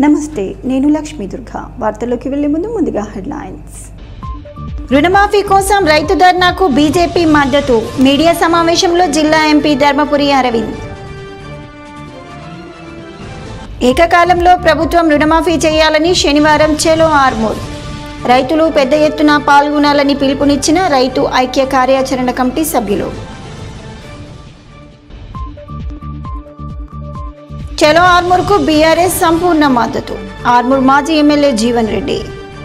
నమస్తే నేను లక్ష్మీ దుర్గా వార్తల్లోకి వెళ్లే ముందు ముందుగా హెడ్లైన్స్ రుణమాఫీ కోసం రైతు ధర్నాకు బీజేపీ మద్దతు మీడియా సమావేశంలో జిల్లా ఎంపీ ధర్మపురి అరవింద్ ఏకకాలంలో ప్రభుత్వం రుణమాఫీ చేయాలని శనివారం చెలో ఆర్మూర్ రైతులు పెద్ద ఎత్తున పాల్గొనాలని పిలుపునిచ్చిన రైతు ఐక్య కార్యాచరణ కమిటీ సభ్యులు చలో ఆర్మూర్కు బీఆర్ఎస్ సంపూర్ణ మద్దతు ఆర్మూర్ మాజీ ఎమ్మెల్యే జీవన్ రెడ్డి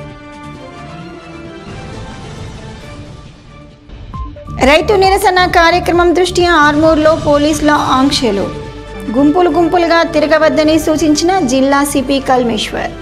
రైతు నిరసన కార్యక్రమం దృష్ట్యా ఆర్మూర్లో పోలీసుల ఆంక్షలు గుంపులు గుంపులుగా తిరగవద్దని సూచించిన జిల్లా సిపి కల్మేశ్వర్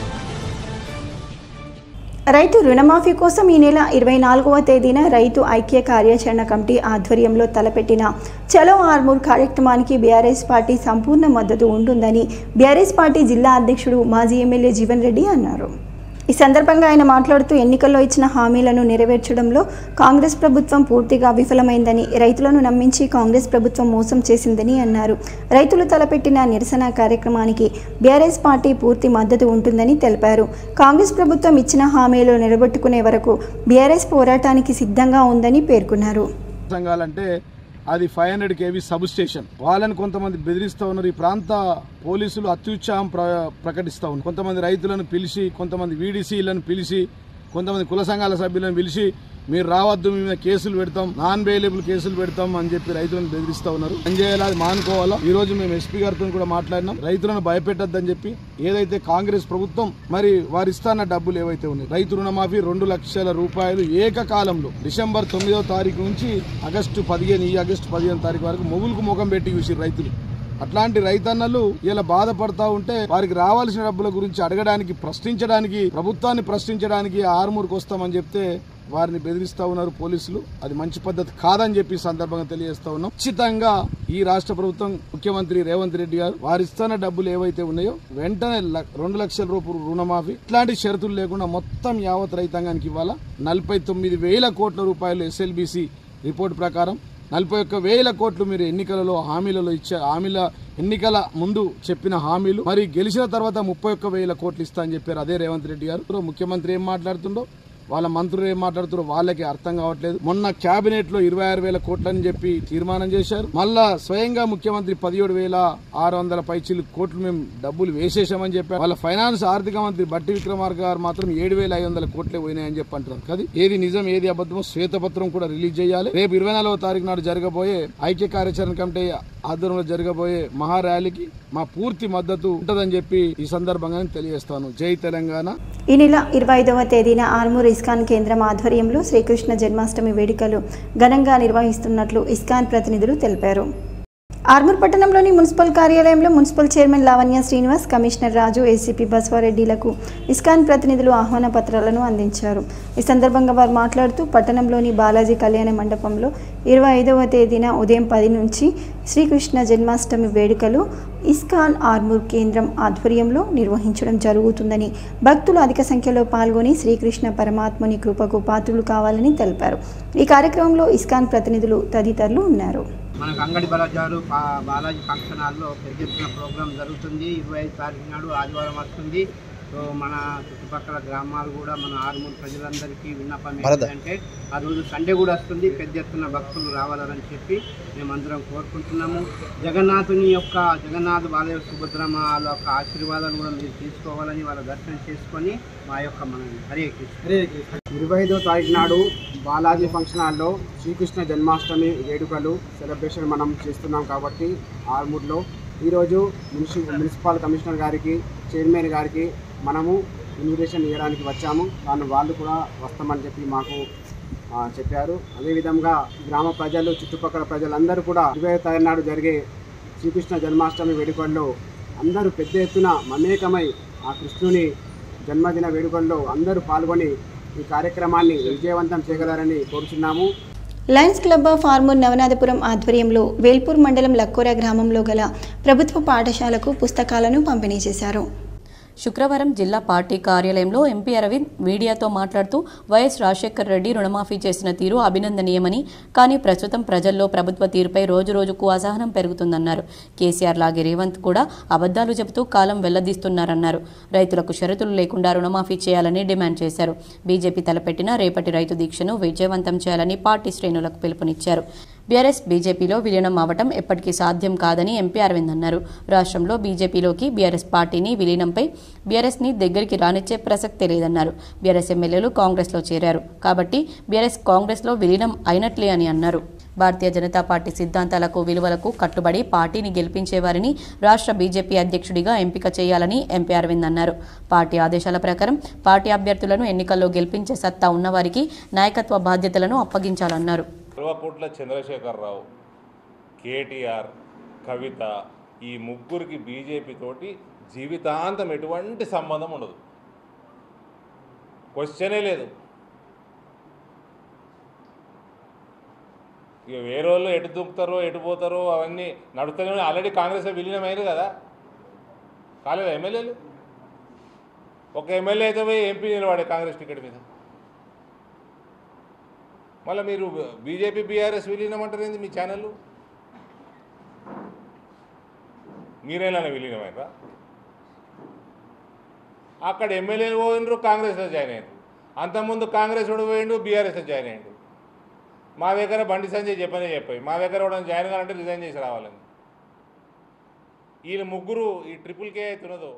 రైతు రుణమాఫీ కోసం ఈ నెల ఇరవై నాలుగవ తేదీన రైతు ఐక్య కార్యాచరణ కమిటీ ఆధ్వర్యంలో తలపెట్టిన చలో ఆర్మూర్ కార్యక్రమానికి బీఆర్ఎస్ పార్టీ సంపూర్ణ మద్దతు ఉంటుందని బీఆర్ఎస్ పార్టీ జిల్లా అధ్యక్షుడు మాజీ ఎమ్మెల్యే జీవన్ రెడ్డి అన్నారు ఈ సందర్భంగా ఆయన మాట్లాడుతూ ఎన్నికల్లో ఇచ్చిన హామీలను నెరవేర్చడంలో కాంగ్రెస్ ప్రభుత్వం పూర్తిగా విఫలమైందని రైతులను నమ్మించి కాంగ్రెస్ ప్రభుత్వం మోసం చేసిందని అన్నారు రైతులు తలపెట్టిన నిరసన కార్యక్రమానికి బీఆర్ఎస్ పార్టీ పూర్తి మద్దతు ఉంటుందని తెలిపారు కాంగ్రెస్ ప్రభుత్వం ఇచ్చిన హామీలు నిలబెట్టుకునే వరకు బీఆర్ఎస్ పోరాటానికి సిద్ధంగా ఉందని పేర్కొన్నారు సంఘాలంటే అది five hundred KV substation వాళ్ళని కొంతమంది బెదిరిస్తూ ఉన్నారు ఈ ప్రాంత పోలీసులు అత్యుత్సాహం ప్ర ప్రకటిస్తూ ఉన్నారు కొంతమంది రైతులను పిలిచి కొంతమంది వీడీసీలను పిలిచి కొంతమంది కుల సంఘాల సభ్యులను పిలిచి మీరు రావద్దు మీ మీద కేసులు పెడతాం నాన్ బెయిలబుల్ కేసులు పెడతాం అని చెప్పి రైతులను బెదిరిస్తా ఉన్నారు ఏం చేయాలి అది మానుకోవాలా ఈ రోజు మేము ఎస్పీ గారితో కూడా మాట్లాడినాం రైతులను భయపెట్టద్దని చెప్పి ఏదైతే కాంగ్రెస్ ప్రభుత్వం మరి వారు ఇస్తాన్న డబ్బులు ఏవైతే ఉన్నాయి రైతు రుణమాఫీ రెండు లక్షల రూపాయలు ఏకకాలంలో డిసెంబర్ తొమ్మిదో తారీఖు నుంచి ఆగస్టు పదిహేను ఈ ఆగస్టు పదిహేను తారీఖు వరకు మొగులకు ముఖం పెట్టి చూసి రైతులు అట్లాంటి రైతన్నలు ఇలా బాధపడతా ఉంటే వారికి రావాల్సిన డబ్బుల గురించి అడగడానికి ప్రశ్నించడానికి ప్రభుత్వాన్ని ప్రశ్నించడానికి ఆరుమూరుకు వస్తామని చెప్తే వారిని బెదిరిస్తా ఉన్నారు పోలీసులు అది మంచి పద్ధతి కాదని చెప్పి ఈ సందర్భంగా తెలియజేస్తా ఉన్నాం ఖచ్చితంగా ఈ రాష్ట్ర ప్రభుత్వం ముఖ్యమంత్రి రేవంత్ రెడ్డి గారు వారు ఇస్తున్న డబ్బులు ఏవైతే ఉన్నాయో వెంటనే ల- రెండు లక్షల రూపాయలు రుణమాఫీ ఇట్లాంటి షరతులు లేకుండా మొత్తం యావత్ రైతాంగానికి ఇవ్వాలా నలభై తొమ్మిది వేల కోట్ల రూపాయలు ఎస్ఎల్బిసి రిపోర్ట్ ప్రకారం నలభై ఒక్క వేల కోట్లు మీరు ఎన్నికలలో హామీలలో ఇచ్చే హామీల ఎన్నికల ముందు చెప్పిన హామీలు మరి గెలిచిన తర్వాత ముప్పై ఒక్క వేల కోట్లు ఇస్తా అని చెప్పారు అదే రేవంత్ రెడ్డి గారు ముఖ్యమంత్రి ఏం మాట్లాడుతుండో వాళ్ళ మంత్రులు ఏం మాట్లాడుతారో వాళ్ళకి అర్థం కావట్లేదు మొన్న కేబినెట్ లో ఇరవై ఆరు వేల కోట్లని చెప్పి తీర్మానం చేశారు మళ్ళా స్వయంగా ముఖ్యమంత్రి పదిహేడు వేల ఆరు వందల పైచీలు కోట్లు మేము డబ్బులు వేసేసామని చెప్పారు వాళ్ళ ఫైనాన్స్ ఆర్థిక మంత్రి బట్టి విక్రమార్క గారు మాత్రం ఏడు వేల ఐదు వందల కోట్లే పోయినాయని చెప్పి అంటారు కదా ఏది నిజం ఏది అబద్ధమో శ్వేతపత్రం కూడా రిలీజ్ చేయాలి రేపు ఇరవై నాలుగవ తారీఖు నాడు జరగబోయే ఐక్య కార్యాచరణ కమిటీ ఆధ్వర్యంలో జరగబోయే మహా ర్యాలీకి మా పూర్తి మద్దతు ఉంటదని చెప్పి ఈ సందర్భంగా తెలియజేస్తాను జై తెలంగాణ ఈ నెల ఇరవై ఐదవ తేదీన ఆర్మూర్ ఇస్కాన్ కేంద్రం ఆధ్వర్యంలో శ్రీకృష్ణ జన్మాష్టమి వేడుకలు ఘనంగా నిర్వహిస్తున్నట్లు ఇస్కాన్ ప్రతినిధులు తెలిపారు ఆర్మూర్ పట్టణంలోని మున్సిపల్ కార్యాలయంలో municipal chairman Lavanya Srinivas commissioner Raju ACP బస్వారెడ్డిలకు ఇస్కాన్ ప్రతినిధులు ఆహ్వాన పత్రాలను అందించారు ఈ సందర్భంగా వారు మాట్లాడుతూ పట్టణంలోని బాలాజీ కళ్యాణ మండపంలో ఇరవై ఐదవ తేదీన ఉదయం పది నుంచి శ్రీకృష్ణ జన్మాష్టమి వేడుకలు ఇస్కాన్ ఆర్మూర్ కేంద్రం ఆధ్వర్యంలో నిర్వహించడం జరుగుతుందని భక్తులు అధిక సంఖ్యలో పాల్గొని శ్రీకృష్ణ పరమాత్ముని కృపకు పాత్రులు కావాలని తెలిపారు ఈ కార్యక్రమంలో ఇస్కాన్ ప్రతినిధులు తదితరులు ఉన్నారు మనకు అంగడి బలాజారు బా- బాలాజీ ఫంక్షన్ హాల్లో పెద్ద ఎత్తున ప్రోగ్రాం జరుగుతుంది ఇరవై ఐదు తారీఖు నాడు ఆదివారం వస్తుంది సో మన చుట్టుపక్కల గ్రామాలు కూడా మన ఆరుమూరు ప్రజలందరికీ విన్నపం ఏంటంటే ఆ రోజు సండే కూడా వస్తుంది పెద్ద ఎత్తున భక్తులు రావాలని చెప్పి మేమందరం కోరుకుంటున్నాము జగన్నాథుని యొక్క జగన్నాథ్ బాలయ సుభద్రమ్మ వాళ్ళ యొక్క ఆశీర్వాదాలు కూడా మీరు తీసుకోవాలని వాళ్ళ దర్శనం చేసుకొని మా యొక్క మన హరే కృష్ణ ఇరవై ఐదో తారీఖు నాడు బాలాజీ ఫంక్షన్ హాల్లో శ్రీకృష్ణ జన్మాష్టమి వేడుకలు సెలబ్రేషన్ మనం చేస్తున్నాం కాబట్టి ఆర్మూర్లో ఈరోజు మున్సి మున్సిపల్ కమిషనర్ గారికి చైర్మన్ గారికి మనము ఇన్విటేషన్ ఇవ్వడానికి వచ్చాము దాన్ని వాళ్ళు కూడా వస్తామని చెప్పి మాకు ఆ, చెప్పారు అదేవిధంగా గ్రామ ప్రజలు చుట్టుపక్కల ప్రజలందరూ కూడా ఇరవై తారీఖు నాడు జరిగే శ్రీకృష్ణ జన్మాష్టమి వేడుకల్లో అందరూ పెద్ద ఎత్తున మమేకమై ఆ కృష్ణుని జన్మదిన వేడుకల్లో అందరూ పాల్గొని ఈ కార్యక్రమాన్ని విజయవంతం చేయగలరని కోరుచున్నాము Lions Club of Armoor Navanathapuram ఆధ్వర్యంలో వేల్పూర్ మండలం లక్కోర గ్రామంలో గల ప్రభుత్వ పాఠశాలకు పుస్తకాలను పంపిణీ చేశారు శుక్రవారం జిల్లా పార్టీ కార్యాలయంలో ఎంపీ అరవింద్ మీడియాతో మాట్లాడుతూ వైఎస్ రాజశేఖర్ రెడ్డి రుణమాఫీ చేసిన తీరు అభినందనీయమని కానీ ప్రస్తుతం ప్రజల్లో ప్రభుత్వ తీరుపై రోజురోజుకు అసహనం పెరుగుతుందన్నారు కేసీఆర్ లాగే రేవంత్ కూడా అబద్దాలు చెబుతూ కాలం వెల్లదీస్తున్నారన్నారు రైతులకు షరతులు లేకుండా రుణమాఫీ చేయాలని డిమాండ్ చేశారు బీజేపీ తలపెట్టిన రేపటి రైతు దీక్షను విజయవంతం చేయాలని పార్టీ శ్రేణులకు పిలుపునిచ్చారు బీఆర్ఎస్ బీజేపీలో విలీనం అవ్వటం ఎప్పటికీ సాధ్యం కాదని ఎంపీ అరవింద్ అన్నారు రాష్ట్రంలో బీజేపీలోకి బీఆర్ఎస్ పార్టీని విలీనంపై బీఆర్ఎస్ని దగ్గరికి రానిచ్చే ప్రసక్తే లేదన్నారు బీఆర్ఎస్ ఎమ్మెల్యేలు కాంగ్రెస్లో చేరారు కాబట్టి బీఆర్ఎస్ కాంగ్రెస్లో విలీనం అయినట్లే అని అన్నారు భారతీయ జనతా పార్టీ సిద్ధాంతాలకు విలువలకు కట్టుబడి పార్టీని గెలిపించేవారిని రాష్ట్ర బీజేపీ అధ్యక్షుడిగా ఎంపిక చేయాలని ఎంపీ అరవింద్ అన్నారు పార్టీ ఆదేశాల ప్రకారం పార్టీ అభ్యర్థులను ఎన్నికల్లో గెలిపించే సత్తా ఉన్నవారికి నాయకత్వ బాధ్యతలను అప్పగించాలన్నారు కల్వకుంట్ల చంద్రశేఖరరావు కేటీఆర్ కవిత ఈ ముగ్గురికి బీజేపీ తోటి జీవితాంతం ఎటువంటి సంబంధం ఉండదు క్వశ్చనే లేదు ఇక వేరే వాళ్ళు ఎటు దూకుతారో ఎటు పోతారో అవన్నీ నడుస్తూనే ఉన్నాయి. ఆల్రెడీ కాంగ్రెస్లో విలీనమైంది కదా కాలేదు ఎమ్మెల్యేలు ఒక ఎమ్మెల్యే అయితే పోయి ఎంపీ నిలబడే కాంగ్రెస్ టికెట్ మీద మళ్ళీ మీరు బీజేపీ బీఆర్ఎస్ విలీనం అంటారు ఏంది మీ ఛానల్ మీరేనా విలీనమైనరా అక్కడ ఎమ్మెల్యేలు పోయినరు కాంగ్రెస్లో జాయిన్ అయ్యారు అంతకుముందు కాంగ్రెస్ వాడు పోయిండు బీఆర్ఎస్లో జాయిన్ అయ్యాడు మా దగ్గర బండి సంజయ్ చెప్పనే చెప్పాయి మా దగ్గర కూడా జాయిన్ కావాలంటే రిజైన్ చేసి రావాలని వీళ్ళు ముగ్గురు ఈ ట్రిపుల్ కే అవుతున్నదో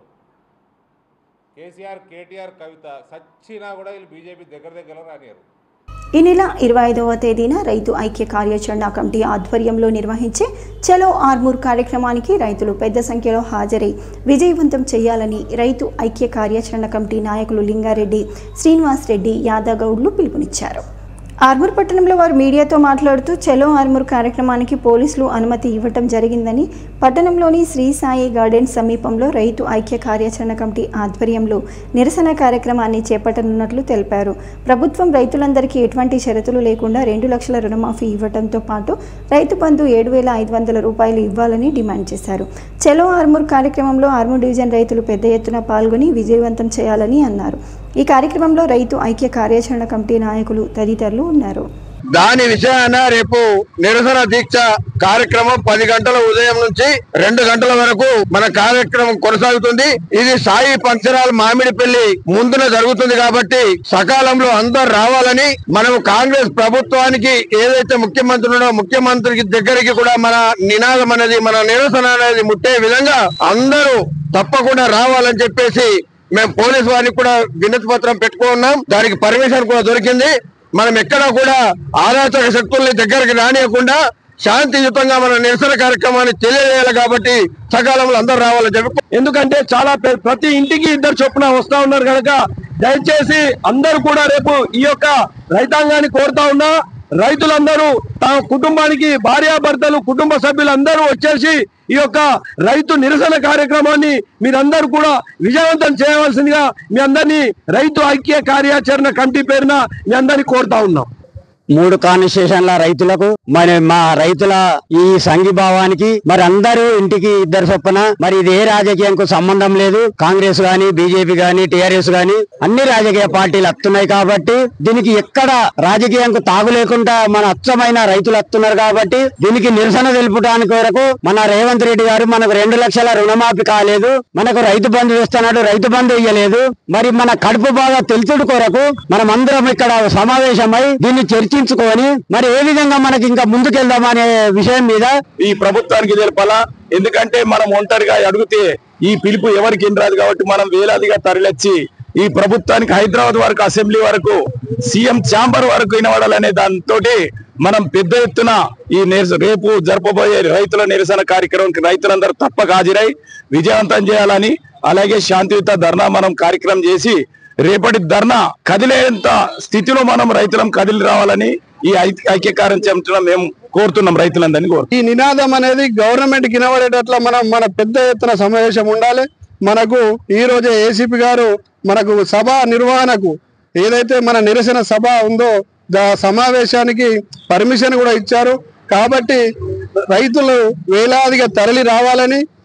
కేసీఆర్ కేటీఆర్ కవిత సచ్చినా కూడా వీళ్ళు బీజేపీ దగ్గర దగ్గర రానియరు ఈ నెల ఇరవై ఐదవ తేదీన రైతు ఐక్య కార్యాచరణ కమిటీ ఆధ్వర్యంలో నిర్వహించే చలో ఆర్మూర్ కార్యక్రమానికి రైతులు పెద్ద సంఖ్యలో హాజరై విజయవంతం చేయాలని రైతు ఐక్య కార్యాచరణ కమిటీ నాయకులు లింగారెడ్డి శ్రీనివాస్ రెడ్డి యాదగౌడ్లు పిలుపునిచ్చారు ఆర్మూర్ పట్టణంలో వారు మీడియాతో మాట్లాడుతూ చలో ఆర్మూర్ కార్యక్రమానికి పోలీసులు అనుమతి ఇవ్వటం జరిగిందని పట్టణంలోని శ్రీ సాయి గార్డెన్ సమీపంలో రైతు ఐక్య కార్యాచరణ కమిటీ ఆధ్వర్యంలో నిరసన కార్యక్రమాన్ని చేపట్టనున్నట్లు తెలిపారు ప్రభుత్వం రైతులందరికీ ఎటువంటి షరతులు లేకుండా రెండు లక్షల రుణమాఫీ ఇవ్వడంతో పాటు రైతు బంధు ఏడు వేల ఐదు వందల రూపాయలు ఇవ్వాలని డిమాండ్ చేశారు చలో ఆర్మూర్ కార్యక్రమంలో ఆర్మూర్ డివిజన్ రైతులు పెద్ద ఎత్తున పాల్గొని విజయవంతం చేయాలని అన్నారు ఈ కార్యక్రమంలో రైతు ఐక్య కార్యాచరణ కమిటీ నాయకులు తదితరులు ఉన్నారు దాని విషయాన రేపు నిరసన దీక్ష కార్యక్రమం పది గంటల ఉదయం నుంచి రెండు గంటల వరకు మన కార్యక్రమం కొనసాగుతుంది ఇది సాయి పంచరాల మామిడిపల్లి ముందున జరుగుతుంది కాబట్టి సకాలంలో అందరు రావాలని మనం కాంగ్రెస్ ప్రభుత్వానికి ఏదైతే ముఖ్యమంత్రి ఉన్నాడో ముఖ్యమంత్రికి దగ్గరికి కూడా మన నినాదం అనేది మన నిరసన అనేది ముట్టే విధంగా అందరూ తప్పకుండా రావాలని చెప్పేసి మేము పోలీసు వారికి కూడా వినతి పత్రం పెట్టుకున్నాం దానికి పర్మిషన్ కూడా దొరికింది మనం ఎక్కడా కూడా ఆరాచక శక్తుల్ని దగ్గరికి రానియకుండా శాంతియుతంగా మన నిరసన కార్యక్రమాన్ని తెలియజేయాలి కాబట్టి సకాలంలో అందరూ రావాలని చెప్పి ఎందుకంటే చాలా పె- ప్రతి ఇంటికి ఇద్దరు చొప్పున వస్తా ఉన్నారు కనుక దయచేసి అందరూ కూడా రేపు ఈ యొక్క రైతాంగాన్ని కోరుతా ఉన్నా రైతులందరూ తమ కుటుంబానికి భార్యాభర్తలు కుటుంబ సభ్యులందరూ వచ్చేసి ఈ యొక్క రైతు నిరసన కార్యక్రమాన్ని మీరందరూ కూడా విజయవంతం చేయవలసిందిగా మీ అందరినీ రైతు ఐక్య కార్యాచరణ కమిటీ పేరున మీ అందరినీ కోరుతా ఉన్నాం మూడు కాన్స్టిట్యూషన్ల రైతులకు మరి మా రైతుల ఈ సంఘీభావానికి మరి అందరూ ఇంటికి ఇద్దరు చొప్పున మరి ఇది ఏ రాజకీయంకు సంబంధం లేదు కాంగ్రెస్ గాని బీజేపీ గాని టిఆర్ఎస్ గాని అన్ని రాజకీయ పార్టీలు వస్తున్నాయి కాబట్టి దీనికి ఎక్కడ రాజకీయంకు తాగు లేకుండా మన అచ్చమైన రైతులు వస్తున్నారు కాబట్టి దీనికి నిరసన తెలుపడానికి వరకు మన రేవంత్ రెడ్డి గారు మనకు రెండు లక్షల రుణమాఫీ కాలేదు మనకు రైతు బంధు ఇస్తున్నాడు రైతు బంధు ఇయ్యలేదు మరి మన కడుపు బాగా తెలుసుడు కొరకు మనం అందరం ఇక్కడ సమావేశమై దీన్ని చర్చించుకొని మరి ఏ విధంగా మనకి ఇంకా ముందుకెళ్దామనే విషయం మీద ఈ ప్రభుత్వానికి తెలపాలా ఎందుకంటే మనం ఒంటరిగా అడిగితే ఈ పిలుపు ఎవరికి రాదు కాబట్టి మనం వేలాదిగా తరలిచ్చి ఈ ప్రభుత్వానికి హైదరాబాద్ వరకు అసెంబ్లీ వరకు సీఎం ఛాంబర్ వరకు వినబడాలనే దాంతో మనం పెద్ద ఎత్తున ఈ నిరసన రేపు జరపబోయే రైతుల నిరసన కార్యక్రమానికి రైతులందరూ తప్పక హాజరై విజయవంతం చేయాలని అలాగే శాంతియుత ధర్నా మనం కార్యక్రమం చేసి రేపటి ధర్నా కదిలేంత స్థితిలో మనం రైతులం కదిలి రావాలని ఈ ఐ- ఐక్యకారం చెందుతున్నాం మేము కోరుతున్నాం రైతులందరినీ కోరు ఈ నినాదం అనేది గవర్నమెంట్ కి వినబడేటట్ల మనం మన పెద్ద ఎత్తున సమావేశం ఉండాలి మనకు ఈ రోజే ఏసీపీ గారు మనకు సభ నిర్వహణకు ఏదైతే మన నిరసన సభ ఉందో దా సమావేశానికి పర్మిషన్ కూడా ఇచ్చారు కాబట్టి రైతులు వేలాదిగా తరలి రావాలని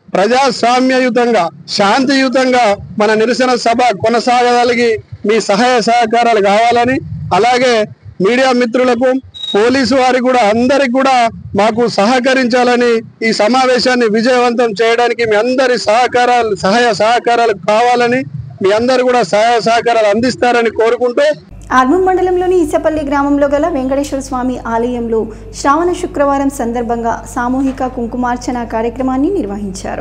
ప్రజాస్వామ్యయుతంగా శాంతియుతంగా మన నిరసన సభ కొనసాగగలిగి మీ సహాయ సహకారాలు కావాలని అలాగే మీడియా మిత్రులకు పోలీసు వారికి కూడా అందరికి కూడా మాకు సహకరించాలని ఈ సమావేశాన్ని విజయవంతం చేయడానికి మీ అందరి సహకారాలు సహాయ సహకారాలు కావాలని మీ అందరు కూడా సహాయ సహకారాలు అందిస్తారని కోరుకుంటూ ఆర్మూర్ మండలంలోని ఇసపల్లి గ్రామంలో గల వెంకటేశ్వర స్వామి ఆలయంలో శ్రావణ శుక్రవారం సందర్భంగా సామూహిక కుంకుమార్చన కార్యక్రమాన్ని నిర్వహించారు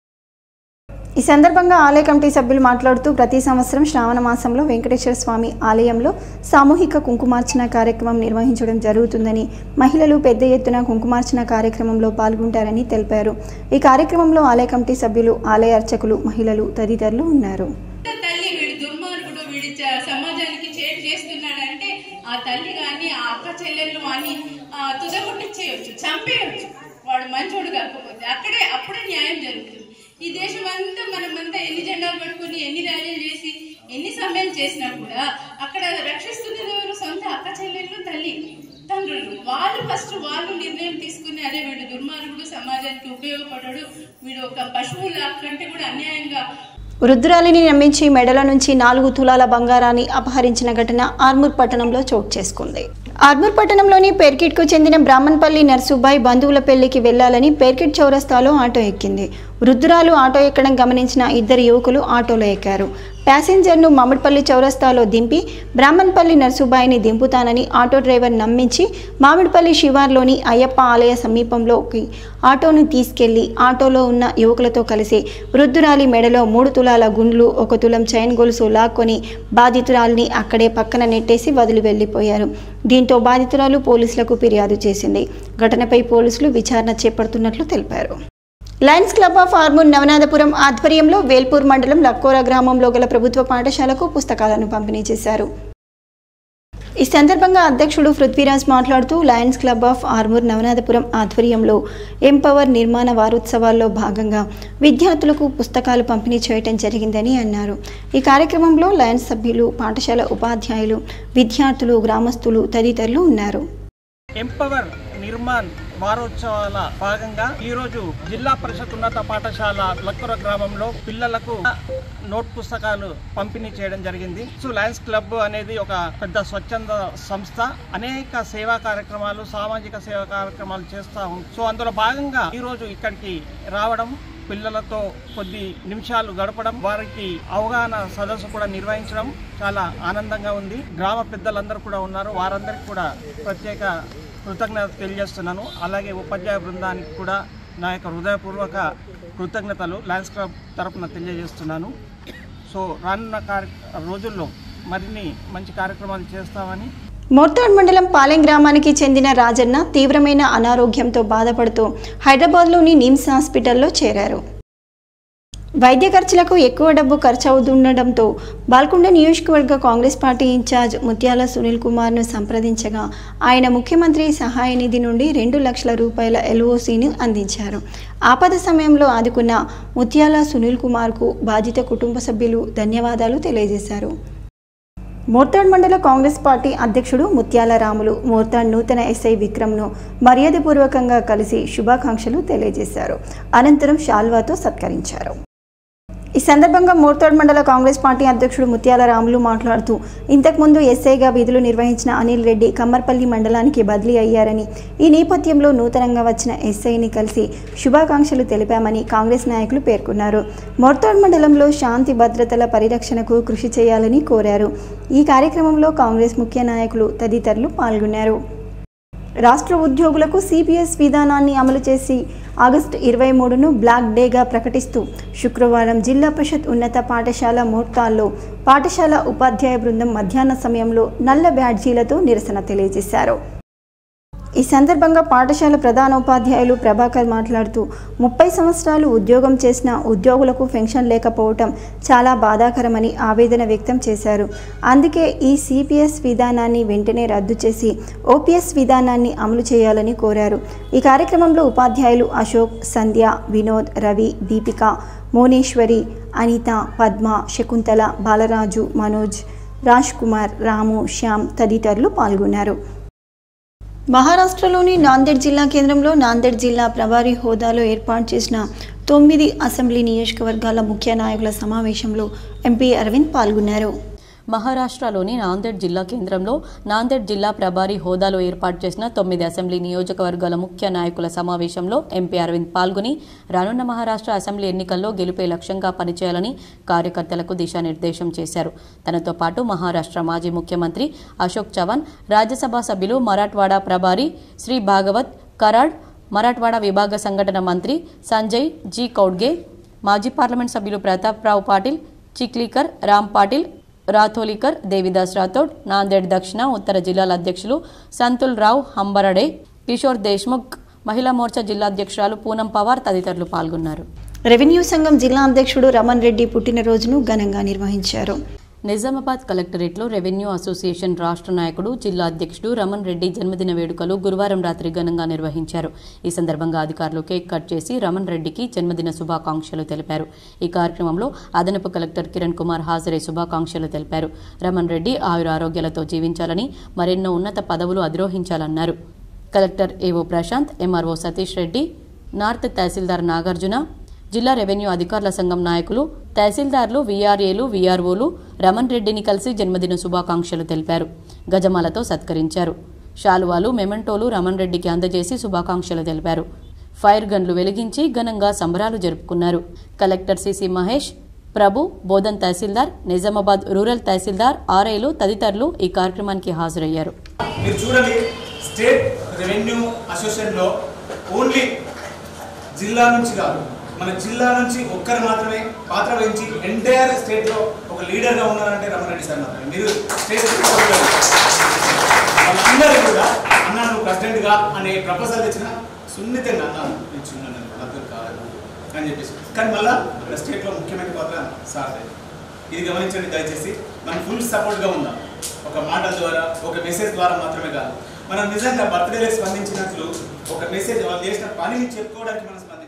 ఈ సందర్భంగా ఆలయ కమిటీ సభ్యులు మాట్లాడుతూ ప్రతి సంవత్సరం శ్రావణ మాసంలో వెంకటేశ్వర స్వామి ఆలయంలో సామూహిక కుంకుమార్చన కార్యక్రమం నిర్వహించడం జరుగుతుందని మహిళలు పెద్ద ఎత్తున కుంకుమార్చన కార్యక్రమంలో పాల్గొంటారని తెలిపారు ఈ కార్యక్రమంలో ఆలయ కమిటీ సభ్యులు ఆలయ అర్చకులు మహిళలు తదితరులు ఉన్నారు తల్లి వీడు దుర్మార్గుడు వీడి చ- సమాజానికి చేటు చేస్తున్నాడంటే ఆ తల్లి గాని ఆ అక్క చెల్లెళ్ళు అని తుదగొట్టించేయచ్చు చంపేయచ్చు వాడు మంచోడు కాకపోతే అక్కడే అప్పుడే న్యాయం జరుగుతుంది ఈ దేశం అంతా మనమంతా ఎన్ని జెండాలు పట్టుకుని ఎన్ని ర్యాలీలు చేసి ఎన్ని సమ్మెలు చేసినా కూడా అక్కడ రక్షిస్తున్నది ఎవరు సొంత అక్క చెల్లెళ్ళు తల్లి తండ్రులు వాళ్ళు ఫస్ట్ వాళ్ళు నిర్ణయం తీసుకుని అరే వీడు దుర్మార్గుడు సమాజానికి ఉపయోగపడడు వీడు ఒక పశువుల కంటే కూడా అన్యాయంగా వృద్ధురాలిని నమ్మించి మెడల నుంచి నాలుగు తులాల బంగారాన్ని అపహరించిన ఘటన ఆర్మూర్ పట్టణంలో చోటు చేసుకుంది ఆర్మూర్ పట్టణంలోని పేర్కిట్కు చెందిన బ్రాహ్మణపల్లి నర్సుబాయ్ బంధువుల పెళ్లికి వెళ్లాలని పేర్కిట్ చౌరస్తాలో ఆటో ఎక్కింది వృద్ధురాలు ఆటో ఎక్కడం గమనించిన ఇద్దరు యువకులు ఆటోలో ఎక్కారు ప్యాసింజర్ను మామిడిపల్లి చౌరస్తాలో దింపి బ్రాహ్మణపల్లి నర్సుబాయిని దింపుతానని ఆటో డ్రైవర్ నమ్మించి మామిడిపల్లి శివార్లోని అయ్యప్ప ఆలయ సమీపంలోకి ఆటోను తీసుకెళ్లి ఆటోలో ఉన్న యువకులతో కలిసి వృద్ధురాలి మెడలో మూడు తులాల గుండ్లు ఒక తులం చైన్ గొలుసు లాక్కొని బాధితురాలిని అక్కడే పక్కన నెట్టేసి వదిలి వెళ్లిపోయారు దీంతో బాధితురాలు పోలీసులకు ఫిర్యాదు చేసింది ఘటనపై పోలీసులు విచారణ చేపడుతున్నట్లు తెలిపారు Lions Club of Armoor Navanathapuram ఆధ్వర్యంలో వేల్పూర్ మండలం లక్కోర గ్రామంలో గల ప్రభుత్వ పాఠశాలకు పుస్తకాలను పంపిణీ చేశారు ఈ సందర్భంగా అధ్యక్షుడు పృథ్వీరాజ్ మాట్లాడుతూ Lions Club of Armoor Navanathapuram ఆధ్వర్యంలో ఎంపవర్ నిర్మాణ వారోత్సవాల్లో భాగంగా విద్యార్థులకు పుస్తకాలు పంపిణీ చేయటం జరిగిందని అన్నారు ఈ కార్యక్రమంలో లయన్స్ సభ్యులు పాఠశాల ఉపాధ్యాయులు విద్యార్థులు గ్రామస్తులు తదితరులు ఉన్నారు ఎంపవర్ నిర్మాణ్ వారోత్సవాల భాగంగా ఈరోజు జిల్లా పరిషత్ ఉన్నత పాఠశాల లక్కుర గ్రామంలో పిల్లలకు నోట్ పుస్తకాలు పంపిణీ చేయడం జరిగింది సో లయన్స్ క్లబ్ అనేది ఒక పెద్ద స్వచ్ఛంద సంస్థ అనేక సేవా కార్యక్రమాలు సామాజిక సేవా కార్యక్రమాలు చేస్తా ఉంది సో అందులో భాగంగా ఈరోజు ఇక్కడికి రావడం పిల్లలతో కొద్ది నిమిషాలు గడపడం వారికి అవగాహన సదస్సు కూడా నిర్వహించడం చాలా ఆనందంగా ఉంది గ్రామ పెద్దలందరూ కూడా ఉన్నారు వారందరికీ కూడా ప్రత్యేక కృతజ్ఞత తెలియజేస్తున్నాను అలాగే ఉపాధ్యాయ బృందానికి కూడా నా యొక్క హృదయపూర్వక కృతజ్ఞతలు లయన్స్ క్లబ్ తరపున తెలియజేస్తున్నాను సో రానున్న కార్య రోజుల్లో మరిన్ని మంచి కార్యక్రమాలు చేస్తామని మోర్తాడ్ మండలం పాలెం గ్రామానికి చెందిన రాజన్న తీవ్రమైన అనారోగ్యంతో బాధపడుతూ హైదరాబాద్లోని నిమ్స్ హాస్పిటల్లో చేరారు వైద్య ఖర్చులకు ఎక్కువ డబ్బు ఖర్చు అవుతుండటంతో బాల్కొండ నియోజకవర్గ కాంగ్రెస్ పార్టీ ఇన్ఛార్జ్ ముత్యాల సునీల్ కుమార్ను సంప్రదించగా ఆయన ముఖ్యమంత్రి సహాయ నిధి నుండి రెండు లక్షల రూపాయల ఎల్ఓసిని అందించారు ఆపద సమయంలో ఆదుకున్న ముత్యాల సునీల్ కుమార్కు బాధిత కుటుంబ సభ్యులు ధన్యవాదాలు తెలియజేశారు మోర్తాడ్ మండల కాంగ్రెస్ పార్టీ అధ్యక్షుడు ముత్యాల రాములు మోర్తాడ్ నూతన ఎస్ఐ విక్రమ్ను మర్యాదపూర్వకంగా కలిసి శుభాకాంక్షలు తెలియజేశారు అనంతరం షాల్వాతో సత్కరించారు ఈ సందర్భంగా మోర్తాడ్ మండల కాంగ్రెస్ పార్టీ అధ్యక్షుడు ముత్యాల రాములు మాట్లాడుతూ ఇంతకుముందు ఎస్ఐగా విధులు నిర్వహించిన అనిల్ రెడ్డి కమ్మర్పల్లి మండలానికి బదిలీ అయ్యారని ఈ నేపథ్యంలో నూతనంగా వచ్చిన ఎస్ఐని కలిసి శుభాకాంక్షలు తెలిపామని కాంగ్రెస్ నాయకులు పేర్కొన్నారు మోర్తాడ్ మండలంలో శాంతి భద్రతల పరిరక్షణకు కృషి చేయాలని కోరారు ఈ కార్యక్రమంలో కాంగ్రెస్ ముఖ్య నాయకులు తదితరులు పాల్గొన్నారు రాష్ట్ర ఉద్యోగులకు సిపిఎస్ విధానాన్ని అమలు చేసి ఆగస్టు ఇరవై మూడును బ్లాక్ డేగా ప్రకటిస్తూ శుక్రవారం జిల్లా పరిషత్ ఉన్నత పాఠశాల మోర్తాల్లో పాఠశాల ఉపాధ్యాయ బృందం మధ్యాహ్న సమయంలో నల్ల బ్యాడ్జీలతో నిరసన తెలియజేశారు ఈ సందర్భంగా పాఠశాల ప్రధానోపాధ్యాయులు ప్రభాకర్ మాట్లాడుతూ ముప్పై సంవత్సరాలు ఉద్యోగం చేసిన ఉద్యోగులకు పెన్షన్ లేకపోవటం చాలా బాధాకరమని ఆవేదన వ్యక్తం చేశారు అందుకే ఈ సిపిఎస్ విధానాన్ని వెంటనే రద్దు చేసి ఓపీఎస్ విధానాన్ని అమలు చేయాలని కోరారు ఈ కార్యక్రమంలో ఉపాధ్యాయులు అశోక్ సంధ్య వినోద్ రవి దీపిక మోనేశ్వరి అనిత పద్మ శకుంతల బాలరాజు మనోజ్ రాజ్ కుమార్ రాము శ్యామ్ తదితరులు పాల్గొన్నారు మహారాష్ట్రలోని నాందేడ్ జిల్లా కేంద్రంలో నాందేడ్ జిల్లా ప్రభారీ హోదాలో ఏర్పాటు చేసిన తొమ్మిది అసెంబ్లీ నియోజకవర్గాల ముఖ్య నాయకుల సమావేశంలో ఎంపీ అరవింద్ పాల్గొన్నారు మహారాష్ట్రలోని నాందేడ్ జిల్లా కేంద్రంలో నాందేడ్ జిల్లా ప్రభారీ హోదాలో ఏర్పాటు చేసిన తొమ్మిది అసెంబ్లీ నియోజకవర్గాల ముఖ్య నాయకుల సమావేశంలో ఎంపీ అరవింద్ పాల్గొని రానున్న మహారాష్ట్ర అసెంబ్లీ ఎన్నికల్లో గెలుపే లక్ష్యంగా పనిచేయాలని కార్యకర్తలకు దిశానిర్దేశం చేశారు తనతో పాటు మహారాష్ట్ర మాజీ ముఖ్యమంత్రి అశోక్ చవాన్ రాజ్యసభ సభ్యులు మరాఠ్వాడా ప్రభారీ శ్రీ భాగవత్ కరాడ్ మరాఠ్వాడా విభాగ సంఘటన మంత్రి సంజయ్ జీ కౌడ్గే మాజీ పార్లమెంట్ సభ్యులు ప్రతాప్ రావు పాటిల్ చిక్లీకర్ రామ్ పాటిల్ రాథోలికర్ దేవిదాస్ రాథోడ్ నాందేడ్ దక్షిణ ఉత్తర జిల్లాల అధ్యక్షులు సంతుల్ రావు హంబరడే కిషోర్ దేశ్ముఖ్ మహిళా మోర్చా జిల్లా అధ్యక్షురాలు పూనం పవార్ తదితరులు పాల్గొన్నారు రెవెన్యూ సంఘం జిల్లా అధ్యక్షుడు రమణ్ రెడ్డి పుట్టినరోజును ఘనంగా నిర్వహించారు నిజామాబాద్ కలెక్టరేట్లో రెవెన్యూ అసోసియేషన్ రాష్ట్ర నాయకుడు జిల్లా అధ్యక్షుడు రమణ్ రెడ్డి జన్మదిన వేడుకలు గురువారం రాత్రి ఘనంగా నిర్వహించారు ఈ సందర్భంగా అధికారులు కేక్ కట్ చేసి రమణ్ రెడ్డికి జన్మదిన శుభాకాంక్షలు తెలిపారు ఈ కార్యక్రమంలో అదనపు కలెక్టర్ కిరణ్ కుమార్ హాజరై శుభాకాంక్షలు తెలిపారు రమణ్ రెడ్డి ఆయుర ఆరోగ్యాలతో జీవించాలని మరెన్నో ఉన్నత పదవులు అధిరోహించాలన్నారు కలెక్టర్ ఏవో ప్రశాంత్ ఎంఆర్ఓ సతీష్ రెడ్డి నార్త్ తహసీల్దార్ నాగార్జున జిల్లా రెవెన్యూ అధికారుల సంఘం నాయకులు తహసీల్దార్లు వీఆర్ఏలు వీఆర్ఓలు రమణ్ రెడ్డిని కలిసి జన్మదిన శుభాకాంక్షలు తెలిపారు గజమాలతో సత్కరించారు శాలువాలు మెమెంటోలు రమణ్ రెడ్డికి అందజేసి శుభాకాంక్షలు తెలిపారు ఫైర్ గన్లు వెలిగించి ఘనంగా సంబరాలు జరుపుకున్నారు కలెక్టర్ సిసి మహేష్ ప్రభు బోధన్ తహసీల్దార్ నిజామాబాద్ రూరల్ తహసీల్దార్ ఆర్ఐలు తదితరులు ఈ కార్యక్రమానికి హాజరయ్యారు మీరు చూడండి స్టేట్ రెవెన్యూ అసోసియేషన్లో ఓన్లీ జిల్లా నుంచి కాదు మన జిల్లా నుంచి ఒక్కరు మాత్రమే పాత్ర వహించి ఎంటైర్ స్టేట్లో ఒక లీడర్గా ఉన్నారంటే రమణరెడ్డి సార్ మాత్రమే మీరు స్టేట్ వాళ్ళందరూ కూడా అన్న నువ్వు ప్రెసిడెంట్గా అనే ప్రపోజల్ తెచ్చిన సున్నితంగా అన్నాను నేను చిన్న పద్ధతి కాదు అని చెప్పేసి కానీ మళ్ళా మన స్టేట్లో ముఖ్యమైన పాత్ర సార్ ఇది గమనించండి దయచేసి మనం ఫుల్ సపోర్ట్గా ఉందాం ఒక మాటల ద్వారా ఒక మెసేజ్ ద్వారా మాత్రమే కాదు మనం నిజంగా బర్త్డేలకు స్పందించినట్లు ఒక మెసేజ్ వాళ్ళు చేసిన పనిని చెప్పుకోవడానికి మనం స్పందించాలి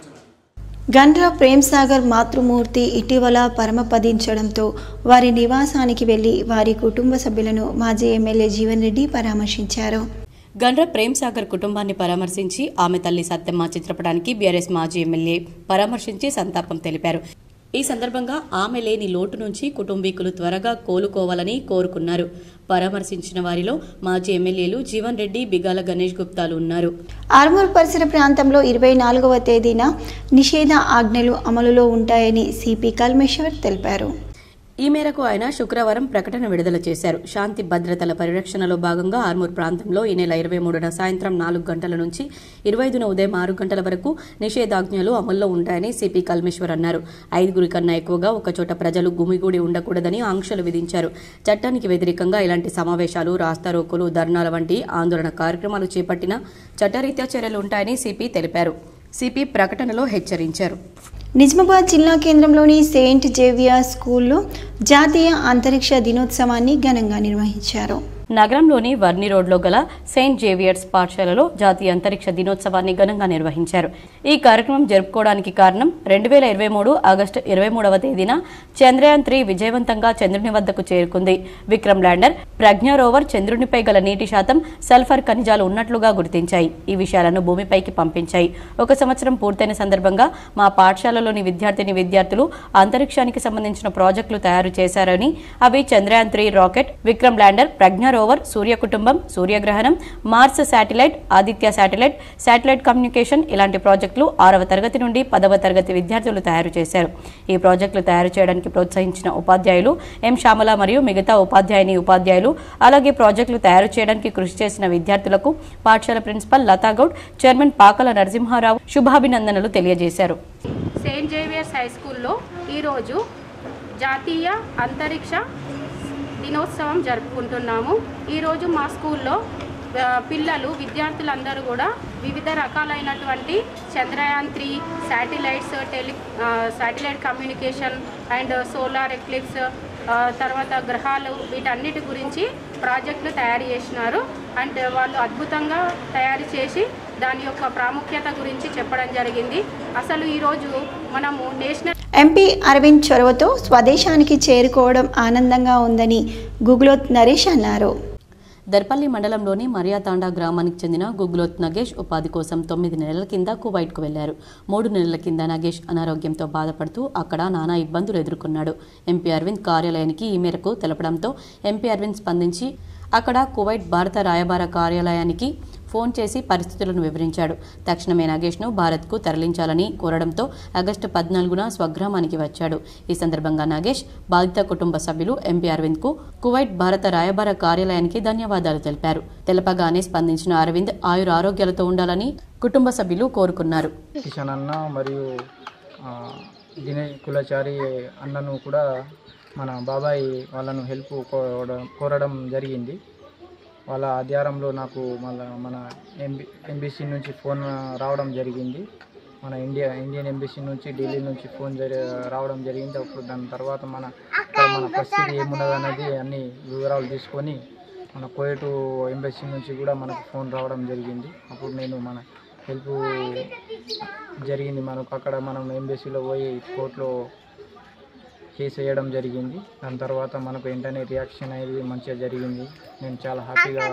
గండ్రా ప్రేమ్ సాగర్ మాతృమూర్తి ఇటీవల పరమపదించడంతో వారి నివాసానికి వెళ్లి వారి కుటుంబ సభ్యులను మాజీ ఎమ్మెల్యే జీవన్ రెడ్డి పరామర్శించారు గండ్ర ప్రేమ్ సాగర్ కుటుంబాన్ని పరామర్శించి ఆమె తల్లి సత్యమ్మ చిత్రపటానికి బీఆర్ఎస్ మాజీ ఎమ్మెల్యే పరామర్శించి సంతాపం తెలిపారు ఈ సందర్భంగా ఆమె లేని లోటు నుంచి కుటుంబీకులు త్వరగా కోలుకోవాలని కోరుకున్నారు పరామర్శించిన వారిలో మాజీ ఎమ్మెల్యేలు జీవన్ రెడ్డి బిగాల గణేష్ గుప్తాలు ఉన్నారు ఆర్మూర్ పరిసర ప్రాంతంలో ఇరవై నాలుగవ తేదీన నిషేధ ఆజ్ఞలు అమలులో ఉంటాయని సిపి కల్మేశ్వర్ తెలిపారు ఈ మేరకు ఆయన శుక్రవారం ప్రకటన విడుదల చేశారు శాంతి భద్రతల పరిరక్షణలో భాగంగా ఆర్మూర్ ప్రాంతంలో ఈ నెల ఇరవై మూడున సాయంత్రం నాలుగు గంటల నుంచి ఇరవై ఐదున ఉదయం ఆరు గంటల వరకు నిషేధాజ్ఞలు అమల్లో ఉంటాయని సిపి కల్మేశ్వర్ అన్నారు ఐదుగురి కన్నా ఎక్కువగా ఒకచోట ప్రజలు గుమిగూడి ఉండకూడదని ఆంక్షలు విధించారు చట్టానికి వ్యతిరేకంగా ఇలాంటి సమావేశాలు రాస్తారోకోలు ధర్నాల వంటి ఆందోళన కార్యక్రమాలు చేపట్టినా చట్టరీత్యా చర్యలు ఉంటాయని సిపి తెలిపారు సిపి ప్రకటనలో హెచ్చరించారు నిజామాబాద్ జిల్లా కేంద్రంలోని సెయింట్ జేవియర్ స్కూల్లో జాతీయ అంతరిక్ష దినోత్సవాన్ని ఘనంగా నిర్వహించారు నగరంలోని వర్ని రోడ్లో గల సెయింట్ జేవియర్స్ పాఠశాలలో జాతీయ అంతరిక్ష దినోత్సవాన్ని ఘనంగా నిర్వహించారు ఈ కార్యక్రమం జరుపుకోవడానికి కారణం రెండు వేల ఇరవై మూడు ఆగస్టు ఇరవై మూడవ తేదీన చంద్రయాన్ త్రీ విజయవంతంగా చంద్రుని వద్దకు చేరుకుంది విక్రమ్ ల్యాండర్ ప్రజ్ఞ రోవర్ చంద్రునిపై గల నీటి శాతం సల్ఫర్ ఖనిజాలు ఉన్నట్లుగా గుర్తించాయి ఈ విషయాలను భూమిపైకి పంపించాయి ఒక సంవత్సరం పూర్తయిన సందర్భంగా మా పాఠశాలలోని విద్యార్థిని విద్యార్థులు అంతరిక్షానికి సంబంధించిన ప్రాజెక్టులు తయారు చేశారని అవి Chandrayaan three rocket Vikram lander Pragyan rover సూర్య కుటుంబం సూర్యగ్రహణం Mars satellite Aditya satellite satellite communication ఇలాంటి ప్రాజెక్టులు ఆరవ తరగతి నుండి పదవ తరగతి విద్యార్థులు తయారు చేశారు ఈ ప్రాజెక్టులు తయారు చేయడానికి ప్రోత్సహించిన ఉపాధ్యాయులు ఎం శ్యామల మరియు మిగతా ఉపాధ్యాయుని ఉపాధ్యాయులు అలాగే ప్రాజెక్టులు తయారు చేయడానికి కృషి చేసిన విద్యార్థులకు పాఠశాల ప్రిన్సిపల్ లతాగౌడ్ చైర్మన్ పాకల నరసింహారావు శుభాభినందనలు తెలియజేశారు సెయింట్ జేవియర్స్ హై స్కూల్లో ఈరోజు జాతీయ అంతరిక్ష దినోత్సవం జరుపుకుంటున్నాము ఈరోజు మా స్కూల్లో ఆ, పిల్లలు విద్యార్థులందరూ కూడా వివిధ రకాలైనటువంటి చంద్రయాన్ త్రీ శాటిలైట్స్ టెలి ఆ, satellite communication and solar eclipse ఆ, తర్వాత గ్రహాలు వీటన్నిటి గురించి ప్రాజెక్టులు తయారు చేసినారు అండ్ వాళ్ళు అద్భుతంగా తయారు చేసి దాని యొక్క ప్రాముఖ్యత గురించి చెప్పడం జరిగింది అసలు ఈరోజు మనము నేషనల్ ఎంపీ అరవింద్ చొరవతో స్వదేశానికి చేరుకోవడం ఆనందంగా ఉందని గుగ్లోత్ నరేష్ అన్నారు దర్పల్లి మండలంలోని మరియాతాండా గ్రామానికి చెందిన గుగ్లోత్ నగేష్ ఉపాధి కోసం తొమ్మిది నెలల కింద కువైట్కు వెళ్లారు మూడు నెలల కింద నగేష్ అనారోగ్యంతో బాధపడుతూ అక్కడ నానా ఇబ్బందులు ఎదుర్కొన్నాడు ఎంపీ అరవింద్ కార్యాలయానికి ఈ మేరకు తెలపడంతో ఎంపీ అరవింద్ స్పందించి అక్కడ కువైట్ భారత రాయబార కార్యాలయానికి ఫోన్ చేసి పరిస్థితులను వివరించాడు తక్షణమే నగేష్ను భారత్కు తరలించాలని కోరడంతో ఆగస్టు పద్నాలుగున స్వగ్రామానికి వచ్చాడు ఈ సందర్భంగా నగేష్ బాధిత కుటుంబ సభ్యులు ఎంపీ అరవింద్కు కువైట్ భారత రాయబార కార్యాలయానికి ధన్యవాదాలు తెలిపారు తెలపగానే స్పందించిన అరవింద్ ఆయుర ఆరోగ్యాలతో ఉండాలని కుటుంబ సభ్యులు కోరుకున్నారు కిషన్ అన్న మరియు ఆ, దినేష్ కులచారి అన్నను కూడా మన బాబాయ్ వాళ్ళను హెల్ప్ కోరడం కోరడం జరిగింది వాళ్ళ ఆధ్వర్యంలో నాకు మళ్ళా మన ఎంబీ ఎంబీసీ నుంచి ఫోన్ రావడం జరిగింది మన ఇండియా ఇండియన్ ఎంబీసీ నుంచి ఢిల్లీ నుంచి ఫోన్ జరి రావడం జరిగింది అప్పుడు దాని తర్వాత మన ఇక్కడ మన పరిస్థితి ఏమున్నది అనేది అన్ని వివరాలు తీసుకొని మన కోయటు ఎంబసీ నుంచి కూడా మనకు ఫోన్ రావడం జరిగింది అప్పుడు నేను మన హెల్ప్ జరిగింది మనకు అక్కడ మనం ఎంబసీలో పోయి కోర్టులో కేసు వేయడం జరిగింది దాని తర్వాత మనకు వెంటనే రియాక్షన్ అనేది మంచిగా జరిగింది నేను చాలా హ్యాపీగా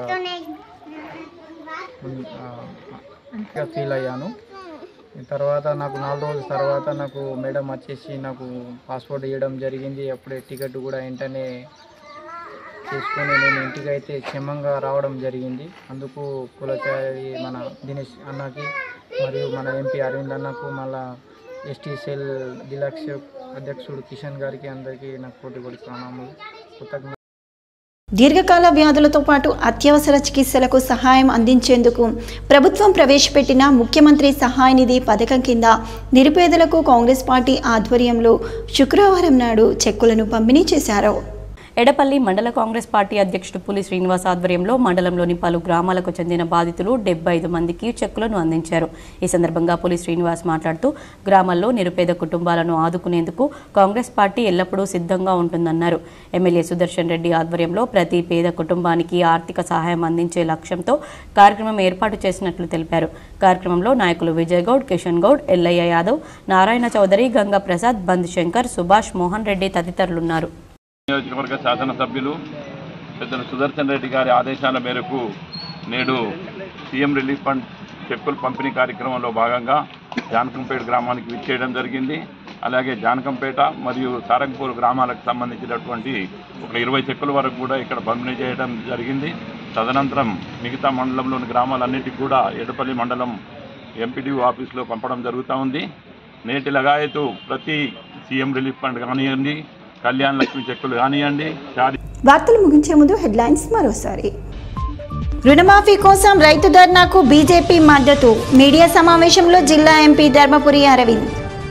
ఉన్- ఆ, హ్యాపీగా ఫీల్ అయ్యాను తర్వాత నాకు నాలుగు రోజుల తర్వాత నాకు మేడం వచ్చేసి నాకు పాస్పోర్ట్ ఇవ్వడం జరిగింది అప్పుడే టికెట్ కూడా వెంటనే తీసుకొని నేను ఇంటికి అయితే క్షేమంగా రావడం జరిగింది అందుకు కులచారి మన దినేష్ అన్నకి మరియు మన ఎంపీ అరవింద్ అన్నకు మళ్ళా ఎస్టీ సెల్ డిలక్స్ అధ్యక్షుడు కిషన్ గారికి అందరికీ నాకు కోటి కోటి ప్రణామాలు కృతజ్ఞ దీర్ఘకాల వ్యాధులతో పాటు అత్యవసర చికిత్సలకు సహాయం అందించేందుకు ప్రభుత్వం ప్రవేశపెట్టిన ముఖ్యమంత్రి సహాయ నిధి పథకం కింద నిరుపేదలకు కాంగ్రెస్ పార్టీ ఆధ్వర్యంలో శుక్రవారం నాడు చెక్కులను పంపిణీ చేశారు ఎడపల్లి మండల కాంగ్రెస్ పార్టీ అధ్యక్షుడు పులి శ్రీనివాస్ ఆధ్వర్యంలో మండలంలోని పలు గ్రామాలకు చెందిన బాధితులు డెబ్బై ఐదు మందికి చెక్కులను అందించారు ఈ సందర్భంగా పులి శ్రీనివాస్ మాట్లాడుతూ గ్రామాల్లో నిరుపేద కుటుంబాలను ఆదుకునేందుకు కాంగ్రెస్ పార్టీ ఎల్లప్పుడూ సిద్ధంగా ఉంటుందన్నారు ఎమ్మెల్యే సుదర్శన్ రెడ్డి ఆధ్వర్యంలో ప్రతి పేద కుటుంబానికి ఆర్థిక సహాయం అందించే లక్ష్యంతో కార్యక్రమం ఏర్పాటు చేసినట్లు తెలిపారు కార్యక్రమంలో నాయకులు విజయ్ గౌడ్ కిషన్ గౌడ్ ఎల్లయ్య యాదవ్ నారాయణ చౌదరి గంగా ప్రసాద్ బంద్ శంకర్ సుభాష్ మోహన్ రెడ్డి తదితరులున్నారు నియోజకవర్గ శాసనసభ్యులు పెద్దలు సుదర్శన్ రెడ్డి గారి ఆదేశాల మేరకు నేడు సీఎం రిలీఫ్ ఫండ్ చెక్కుల పంపిణీ కార్యక్రమంలో భాగంగా జానకంపేట గ్రామానికి విచ్చేయడం జరిగింది అలాగే జానకంపేట మరియు సారంగపూర్ గ్రామాలకు సంబంధించినటువంటి ఒక ఇరవై చెక్కుల వరకు కూడా ఇక్కడ పంపిణీ చేయడం జరిగింది తదనంతరం మిగతా మండలంలోని గ్రామాలన్నిటికీ కూడా ఎడపల్లి మండలం ఎంపీడీ ఆఫీస్లో పంపడం జరుగుతూ ఉంది నేటి లగాయతు ప్రతి సీఎం రిలీఫ్ ఫండ్ కానివ్వండి కళ్యాణ్ లక్ష్మి చెక్కులు కానివ్వండి షాదీ వార్తలు ముగించే ముందు హెడ్లైన్స్ మరోసారి రుణమాఫీ కోసం రైతు ధర్నాకు బీజేపీ మద్దతు మీడియా సమావేశంలో జిల్లా ఎంపీ ధర్మపురి అరవింద్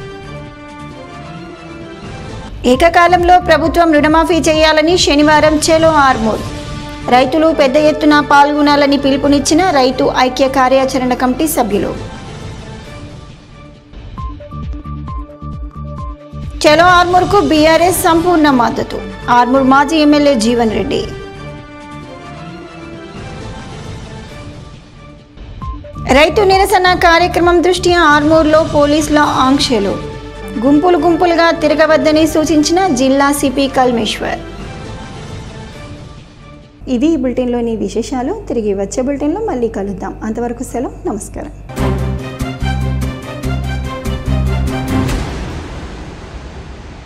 ఏకకాలంలో ప్రభుత్వం రుణమాఫీ చేయాలని శనివారం చెలో ఆర్మూర్ రైతులు పెద్ద ఎత్తున పాల్గొనాలని పిలుపునిచ్చిన రైతు ఐక్య కార్యాచరణ కమిటీ సభ్యులు చలో ఆర్మూర్కు బీఆర్ఎస్ సంపూర్ణ మద్దతు ఆర్మూర్ మాజీ ఎమ్మెల్యే జీవన్ రెడ్డి రైతు నిరసన కార్యక్రమం దృష్ట్యా ఆర్మూర్లో పోలీసుల ఆంక్షలు గుంపులు గుంపులుగా తిరగవద్దని సూచించిన జిల్లా సిపి కల్మేశ్వర్ ఇది ఈ బులెటిన్లోని విశేషాలు తిరిగి వచ్చే బులెటిన్లో మళ్ళీ కలుద్దాం అంతవరకు సెలవు నమస్కారం